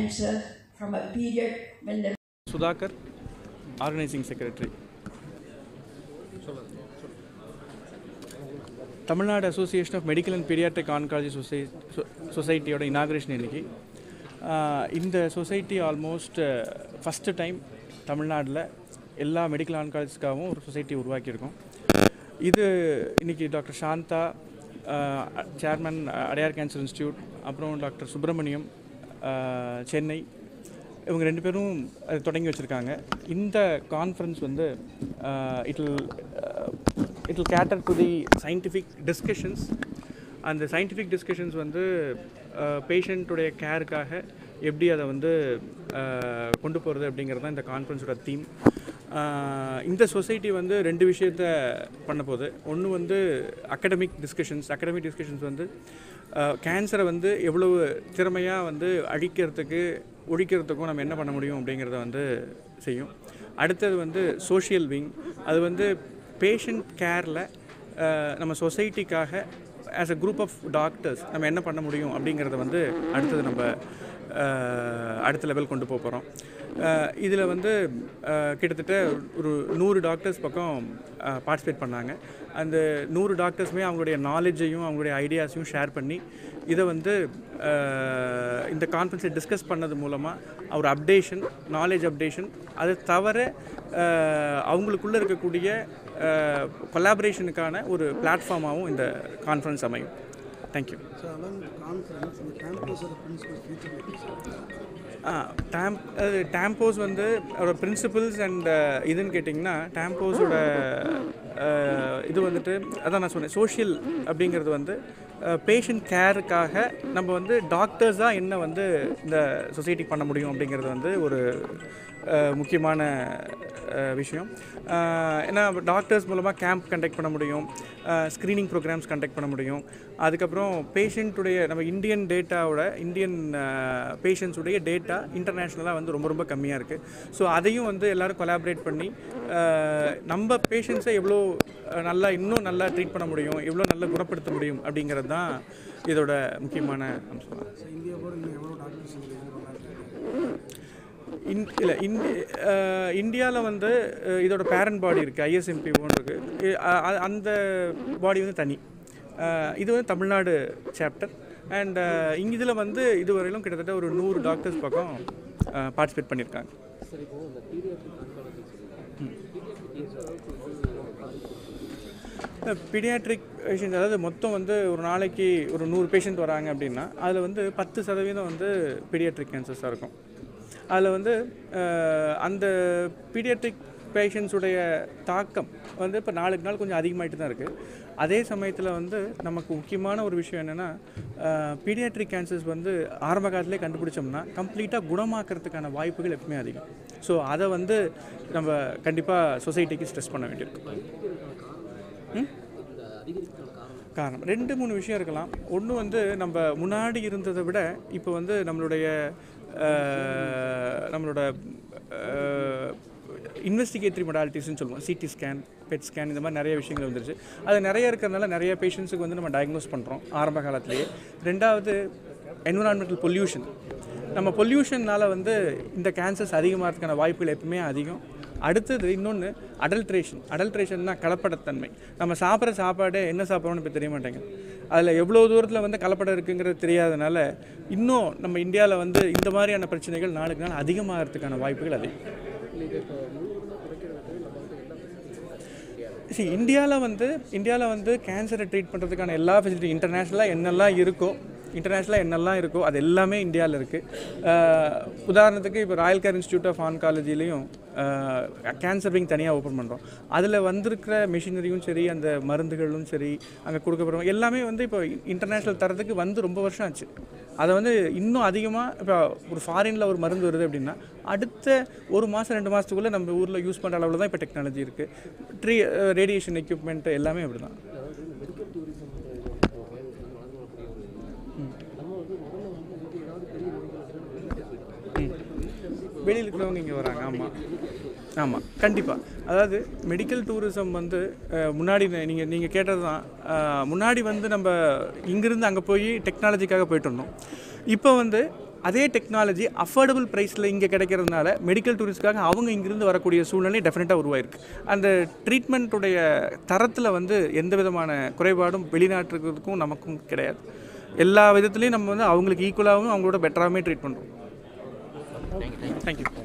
cancer from a period when the Sudhakar organising secretary Tamil Nadu association of medical and paediatric oncology சொசை சொசைட்டியோட inauguration இன்னைக்கு ஆஹ் இந்த சொசைட்டி ஆல்மோஸ்ட் ஃபஸ்ட்டு டைம் தமிழ்நாட்டில் எல்லா மெடிக்கல் ஆன்காலஜிஸ்க்காகவும் ஒரு சொசைட்டி உருவாக்கியிருக்கோம் இது இன்னைக்கு doctor Shanta chairman Adyar cancer institute அப்புறம் டாக்டர் சுப்பிரமணியம் ஆஹ் சென்னை இவங்க ரெண்டு பேரும் அது தொடங்கி வச்சுருக்காங்க இந்த கான்ஃபரன்ஸ் வந்து it it will cater to the scientific discussions அந்த சயின்டிஃபிக் டிஸ்கஷன்ஸ் வந்து பேஷண்ட்டுடைய கேருக்காக எப்படி அதை வந்து அஹ், கொண்டு போகிறது அப்படிங்கிறது தான் இந்த கான்ஃபரன்ஸோட தீம் இந்த சொசைட்டி வந்து ரெண்டு விஷயத்த பண்ண போகுது ஒன்று வந்து அகடமிக் டிஸ்கஷன்ஸ் அகடமிக் டிஸ்கஷன்ஸ் வந்து கேன்சரை வந்து எவ்வளவு திறமையாக வந்து அழிக்கிறதுக்கு ஒழிக்கிறதுக்கும் நம்ம என்ன பண்ண முடியும் அப்படிங்கிறத வந்து செய்யும் அடுத்தது வந்து சோஷியல் விங் அது வந்து பேஷண்ட் கேரில் நம்ம சொசைட்டிக்காக as a group of doctors நம்ம என்ன பண்ண முடியும் அப்படிங்கிறத வந்து அடுத்தது நம்ம அஹ், அடுத்த லெவல் கொண்டு போக போகிறோம் இதில் வந்து அஹ், கிட்டத்தட்ட ஒரு நூறு டாக்டர்ஸ் பக்கம் பார்ட்டிசிபேட் பண்ணாங்க அந்த நூறு டாக்டர்ஸுமே அவங்களுடைய நாலேஜையும் அவங்களுடைய ஐடியாஸையும் ஷேர் பண்ணி இதை வந்து அஹ், இந்த கான்ஃபரன்ஸை டிஸ்கஸ் பண்ணது மூலமாக ஒரு அப்டேஷன் நாலேஜ் அப்டேஷன் அது தவிர அஹ், அவங்களுக்குள்ளே இருக்கக்கூடிய கொலாபரேஷனுக்கான ஒரு பிளாட்ஃபார்மாகவும் இந்த கான்ஃபரன்ஸ் அமையும் thank you So along the conference, the campus or the principal feature like this. Dam அது டேம்போஸ் வந்து அதோட பிரின்சிபல்ஸ் அண்ட் இதுன்னு கேட்டிங்கன்னா டேம்போஸோட இது வந்துட்டு அதான் நான் சொன்னேன் சோஷியல் அப்படிங்கிறது வந்து பேஷண்ட் கேருக்காக நம்ம வந்து டாக்டர்ஸாக என்ன வந்து இந்த சொசைட்டிக்கு பண்ண முடியும் அப்படிங்கிறது வந்து ஒரு அஹ், முக்கியமான அஹ், விஷயம் அஹ், ஏன்னா டாக்டர்ஸ் மூலமாக கேம்ப் கண்டக்ட் பண்ண முடியும் ஸ்க்ரீனிங் ப்ரோக்ராம்ஸ் கண்டக்ட் பண்ண முடியும் அதுக்கப்புறம் பேஷண்ட்டுடைய நம்ம இந்தியன் டேட்டாவோட இந்தியன் பேஷண்ட்ஸுடைய டேட்டா இன்டர்நேஷ்னலாக வந்து ரொம்ப ரொம்ப கம்மியாக இருக்குது ஸோ அதையும் வந்து எல்லோரும் கொலாபரேட் பண்ணி அஹ், நம்ம பேஷண்ட்ஸை எவ்வளோ அஹ், நல்லா இன்னும் நல்லா ட்ரீட் பண்ண முடியும் எவ்வளோ நல்லா குணப்படுத்த முடியும் அப்படிங்கிறது தான் இதோட முக்கியமான அம்சம் So India போட இன்னும் எவ்வளோ டாக்டர்ஸ் இங்கே இது பண்ணலான்னு இன் இல்லை இன் இந்தியாவில் வந்து அஹ், இதோட பேரண்ட் பாடி இருக்குது ஐஎஸ்எம்பி ஒன்று இருக்குது அந்த பாடி வந்து தனி அஹ், இது வந்து தமிழ்நாடு சாப்டர் அண்ட் இங்கே இதில் வந்து இதுவரையிலும் கிட்டத்தட்ட ஒரு நூறு டாக்டர்ஸ் பக்கம் பார்ட்டிசிபேட் பண்ணியிருக்காங்க பீடியாட்ரிக் பேஷண்ட் அதாவது மொத்தம் வந்து ஒரு நாளைக்கு ஒரு நூறு பேஷண்ட் வராங்க அப்படின்னா அதில் வந்து பத்து சதவீதம் வந்து பீடியாட்ரிக் கேன்சர்ஸாக இருக்கும் அதில் வந்து அஹ், அந்த பீடியாட்ரிக் பேஷண்ட்ஸுடைய தாக்கம் வந்து இப்போ நாளுக்கு நாள் கொஞ்சம் அதிகமாகிட்டு தான் இருக்குது அதே சமயத்தில் வந்து நமக்கு முக்கியமான ஒரு விஷயம் என்னென்னா பீடியாட்ரிக் கேன்சர்ஸ் வந்து ஆரம்ப காலத்திலே கண்டுபிடிச்சோம்னா கம்ப்ளீட்டாக குணமாக்குறதுக்கான வாய்ப்புகள் எப்பவுமே அதிகம் ஸோ அதை வந்து நம்ம கண்டிப்பாக சொசைட்டிக்கு ஸ்ட்ரெஸ் பண்ண வேண்டியிருக்கு ம் காரணம் ரெண்டு மூணு விஷயம் இருக்கலாம் ஒன்று வந்து நம்ம முன்னாடி இருந்ததை விட இப்போ வந்து நம்மளுடைய அஹ், நம்மளோட இன்வெஸ்டிகேட்டரி மொடாலிட்டிஸ்னு சொல்லுவோம் சிடி ஸ்கேன் பெட் ஸ்கேன் இந்த மாதிரி நிறைய விஷயங்கள் வந்துருச்சு அது நிறைய இருக்கிறதுனால நிறைய பேஷண்ட்ஸுக்கு வந்து நம்ம டயக்னோஸ் பண்ணுறோம் ஆரம்ப காலத்திலேயே ரெண்டாவது என்விரான்மெண்டல் பொல்யூஷன் நம்ம பொல்யூஷன்னால வந்து இந்த கேன்சர்ஸ் அதிகமாகிறதுக்கான வாய்ப்புகள் எப்பவுமே அதிகம் அடுத்தது இன்னொன்று அடல்ட்ரேஷன் அடல்ட்ரேஷன்னா கலப்படத்தன்மை நம்ம சாப்பிட்ற சாப்பாடு என்ன சாப்பிட்றோம்னு இப்போ தெரிய மாட்டேங்குது அதில் எவ்வளோ தூரத்தில் வந்து கலப்படம் இருக்குங்கிறது தெரியாதனால இன்னும் நம்ம இந்தியாவில் வந்து இந்த மாதிரியான பிரச்சனைகள் நாளுக்கு நாள் அதிகமாகிறதுக்கான வாய்ப்புகள் அதிகம் see இந்தியாவில் வந்து இந்தியாவில் வந்து கேன்சரை ட்ரீட் பண்ணுறதுக்கான எல்லா ஃபெசிலிட்டி இன்டர்நேஷ்னலாக என்னெல்லாம் இருக்கோ இன்டர்நேஷ்னலாக என்னெல்லாம் இருக்கோ அது எல்லாமே இந்தியாவில் இருக்குது உதாரணத்துக்கு இப்போ ராயல் கேர் இன்ஸ்டியூட் ஆஃப் ஆன்காலஜிலையும் கேன்சர் விங் தனியாக ஓப்பன் பண்ணுறோம் அதில் வந்திருக்கிற மிஷினரியும் சரி அந்த மருந்துகளும் சரி அங்கே கொடுக்கப்படுறோம் எல்லாமே வந்து இப்போ இன்டர்நேஷ்னல் தரத்துக்கு வந்து ரொம்ப வருஷம் ஆச்சு அதை வந்து இன்னும் அதிகமாக இப்போ ஒரு ஃபாரினில் ஒரு மருந்து வருது அப்படின்னா அடுத்த ஒரு மாதம் ரெண்டு மாதத்துக்குள்ளே நம்ம ஊரில் யூஸ் பண்ணுற அளவில் தான் இப்போ டெக்னாலஜி இருக்குது ட்ரீ ரேடியேஷன் எக்யூப்மெண்ட் எல்லாமே அப்படி தான் வெளியில் இருக்கிறவங்க இங்கே வராங்க ஆமாம் ஆமாம் கண்டிப்பாக அதாவது மெடிக்கல் டூரிசம் வந்து அஹ், முன்னாடி நீங்கள் நீங்கள் கேட்டது தான் அஹ், முன்னாடி வந்து நம்ம இங்கேருந்து அங்கே போய் டெக்னாலஜிக்காக போயிட்டு இருந்தோம் இப்போ வந்து அதே டெக்னாலஜி அஃபோர்டபுள் ப்ரைஸில் இங்கே கிடைக்கிறதுனால மெடிக்கல் டூரிஸ்ட்காக அவங்க இங்கிருந்து வரக்கூடிய சூழ்நிலை டெஃபினட்டாக உருவாயிருக்கு அந்த ட்ரீட்மெண்ட்டுடைய தரத்தில் வந்து எந்த விதமான குறைபாடும் வெளிநாட்டுக்கும் நமக்கும் கிடையாது எல்லா விதத்துலேயும் நம்ம வந்து அவங்களுக்கு ஈக்குவலாகவும் அவங்களோட பெட்டராகவே ட்ரீட் பண்ணுறோம் தேங்க்யூ